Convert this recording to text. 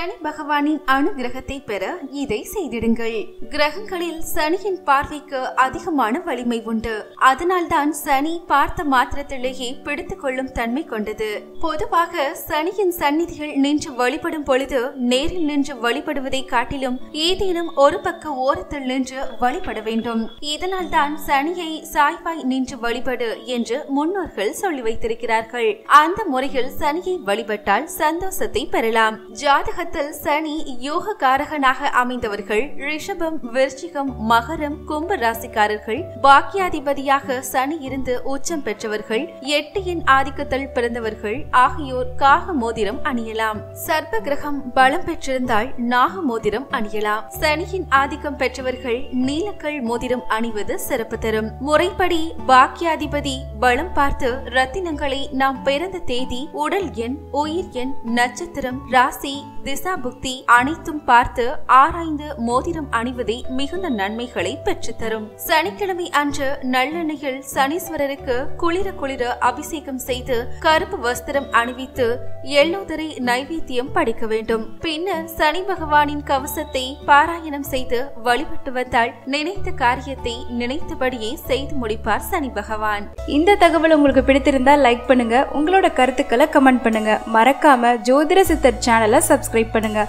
சனி பகவானின் அனுகிரகத்தை பெற இதை செய்திடுங்கள் கிரகங்களில் சனியின் பார்வைக்கு அதிகமான வலிமை உண்டு அதனால்தான் சனி பார்த்த மாத்திரத்திலேயே பிடித்துக் கொள்ளும் தன்மை கொண்டது பொதுவாக சனியின் சந்நிதிகள் நின்று வழிபடும் பொழுது நேரில் நின்று வழிபடுவதை காட்டிலும் ஏதேனும் ஒரு பக்க ஓரத்தில் நின்று வழிபட வேண்டும் இதனால் தான் சனியை சாய்வாய் நின்று வழிபடு என்று முன்னோர்கள் சொல்லி வைத்திருக்கிறார்கள் அந்த முறையில் சனியை வழிபட்டால் சந்தோஷத்தை பெறலாம் ஜாதகத்தில் சனி யோக காரகனாக அமைந்தவர்கள் ரிஷபம் விருச்சிகம் மகரம் கும்ப ராசிக்காரர்கள் பாக்கியாதிபதியாக சனி இருந்து உச்சம் பெற்றவர்கள் எட்டு எண் ஆதிக்கத்தில் பிறந்தவர்கள் ஆகியோர் காக மோதிரம் அணியலாம் சர்ப்ப கிரகம் பலம் பெற்றிருந்தால் நாக மோதிரம் அணியலாம் சனியின் ஆதிக்கம் பெற்றவர்கள் நீலக்கல் மோதிரம் அணிவது சிறப்பு தரும் முறைப்படி பாக்கியாதிபதி பலம் பார்த்து ரத்தினங்களை நாம் பிறந்த தேதி உடல் எண் உயிர் எண் நட்சத்திரம் ராசி திசா புக்தி அனைத்தும் பார்த்து ஆராய்ந்து மோதிரம் அணிவதே மிகுந்த நன்மைகளை பெற்றுத்தரும் சனிக்கிழமை அன்று நல்லெண்ணெயில் சனீஸ்வரருக்கு குளிர குளிர அபிஷேகம் செய்து கருப்பு வஸ்திரம் அணிவித்து எல்லோதரை நைவேத்தியம் படிக்க வேண்டும் பின்னர் சனி பகவானின் கவசத்தை பாராயணம் செய்து வழிபட்டு வந்தால் நினைத்த காரியத்தை நினைத்தபடியே செய்து முடிப்பார் சனி பகவான் இந்த தகவல் உங்களுக்கு பிடித்திருந்தா லைக் பண்ணுங்க உங்களோட கருத்துக்களை கமெண்ட் பண்ணுங்க மறக்காம ஜோதிட சித்தர் சேனலை சப்ஸ்கிரைப் பண்ணுங்க